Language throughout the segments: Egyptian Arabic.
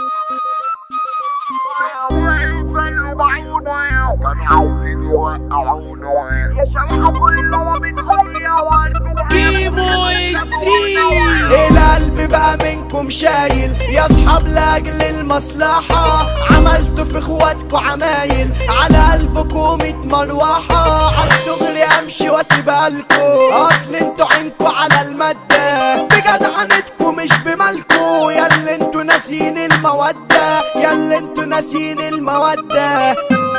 كانوا عاوزين يوقعونا يا شباب كله بتغير كيمو الدين القلب بقى منكم شايل يا اصحاب لاجل المصلحة عملتوا في اخواتكم عمايل على قلبكم ميت مروحة عالدغري امشي واسيبها لكم اصل انتوا عينكوا على المادة بجدعنتكم مش بمالكوا يا اللي انتوا ناسيين المودة يا اللي انتوا ناسيين المودة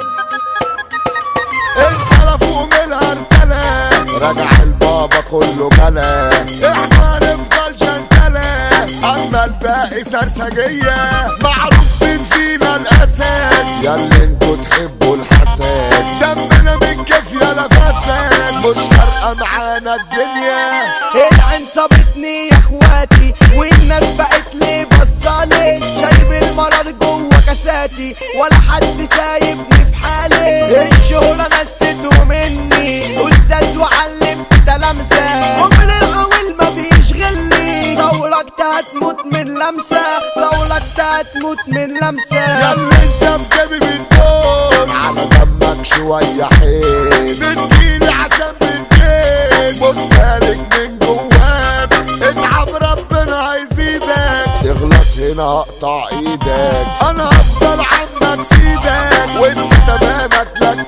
انحرفوا من الهرتلة رجع البابا كله جلا احنا نفضل شنكلة اما الباقي سرسجية معروف مين فينا الاسد ياللي انتوا تحبوا الحسد دمنا من كيف يا فسد مش فارقة معانا الدنيا العين صابتني يا اخواتي والناس بقت لي بصالي شايب المرار جوه كاساتي ولا حد سايبني في حالي الشهرة نسيته مني استاذ وعلمت تلامسة عمر العويل ما بيشغلني ثورك هتموت من لمسة ثورك هتموت من لمسة ياللي انت في جيبي بتدوس على دمك شوية حيس بتجيلي عشان بتجيس بص سالك من جواك اتعب ربنا هيزيدك تغلط هنا اقطع ايدك انا هفضل عمك سيدك وانت تمامك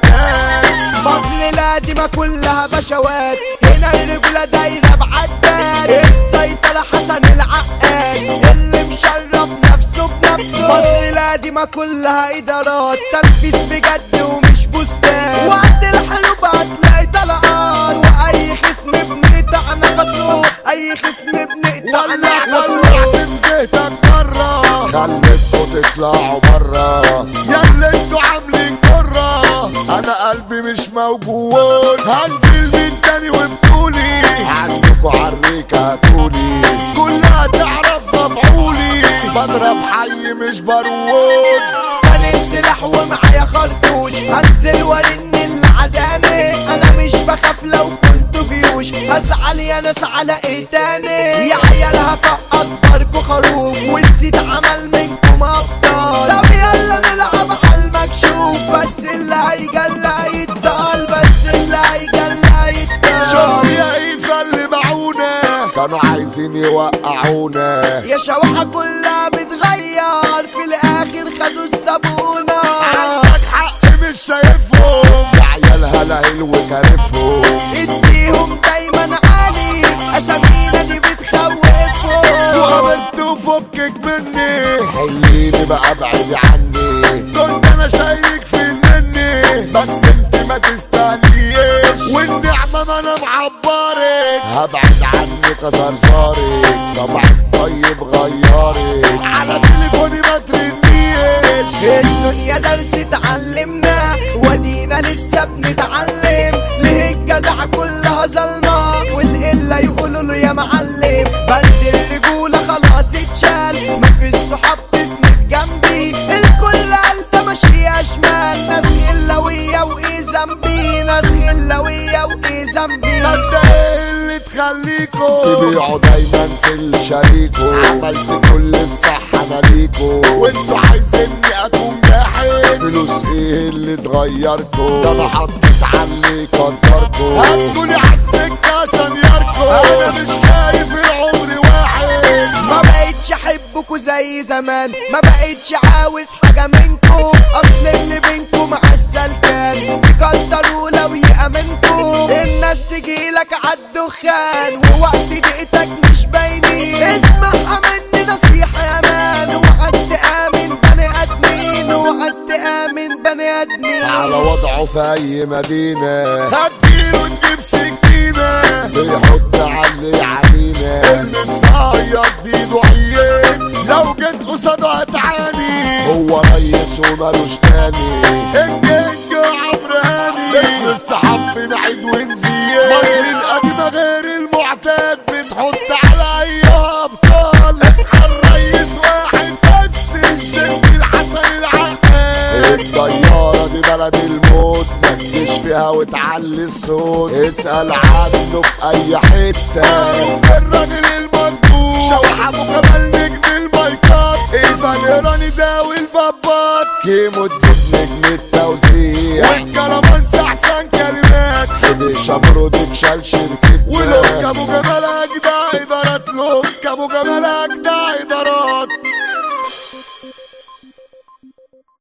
لكاك مصر القديمة كلها بشوات هنا الرجولة دايرة بعداد السيطرة حسن العقاد اللي مشرف نفسه بنفسه مصر القديمة كلها إدارات تنفيذ بجد ومش بوستات وقت الحروب هتلاقي طلقات وأي خصم بنقطع نفسه أي خصم بنقطع ولع نفسه ولع في بيتك مرة خليتكوا تطلعوا برا يا اللي انتوا عاملين كرة انا قلبي مش موجود هنزل من تاني وبطولي عندكوا عريكة هاتولي كلها تعرف مفعولي بضرب حي مش بارود سنة سلاح ومعايا خرطوش هنزل وارن اللي عداني انا مش بخاف لو كنت جيوش هزعل يا ناس على ايه تاني يا عيال هفقط باركو خروف والزيد عمل منكم ابطال طب يلا نلعب على المكشوف بس اللي هيجلى هيتطال بس اللي هيجلى شوف هيتطال يا ايفا اللي باعونا كانوا عايزين يوقعونا يا شواحة كلها بتغير في الاخر خدوا الصابونة عندك حق مش شايفهم يا عيال هلاهل وكارفهم اديهم دايما عالي اسامينا دي بتخوفهم وقابلت وفكك مني حليني بقى ابعد عني كنت انا شايك في مني بس انت ما تستنيش والنعمة ما انا معبرك هبعد عنك زرزارك طبعك طيب غيرك على تليفوني ما ترنيش الدنيا درس اتعلمنا ودينا لسه بنتعلم ليه الجدع كلها ظلمة والقلة يقولوا له يا معلم بند الرجولة خلاص اتشال مفيش صحاب تسند جنبي الكل قلت ماشية شمال ناس غلاوية وايه ذنبي ناس غلاوية وايه ذنبي انت ايه اللي تخليكوا تبيعوا دايما في اللي شريكوا عملت كل الصح انا ليكوا وانتوا عايزيني اكون جاحد فلوس ايه اللي تغيركوا ده انا حطيت علي قدركوا هتقولي عالسكة عشان ياركوا انا مش خايف العمر واحد ما بقتش احبكوا زي زمان ما بقتش عاوز حاجة منكو اصل اللي بينكو مع السلكان يقدروا لو يأمنكو الناس تجيلك عالدخان ووقت دقيقتك مش باينين اسمعها مني نصيحة يا مان وقت تآمن بني ادمين وقت تآمن بني ادمين على وضعه في اي مدينة هتجيله تجيب سكينة بيحط علي علينا المتصيد بيده عيين لو جيت قصاده هتعاني هو ريس ومالوش تاني الجنج عمرو هاني اسم السحاب بنعيد ونزيد مصر القديمة غير المعتاد بتحط على اي ابطال اصحى الريس واحد بس الشرك الحسن العقاد الطيارة دي بلد الموت متجيش فيها وتعلي الصوت اسأل عنه في أي حتة معروف الراجل المظبوط شوح أبو كمال نجم المايكات الفنيراني زاوي البابات كيمو الدب نجم التوزيع والكرمانس احسن كلمات حبيش برودك شال شركتنا ولوك ابو جمال اجدع ادارات لوك ابو جمال اجدع ادارات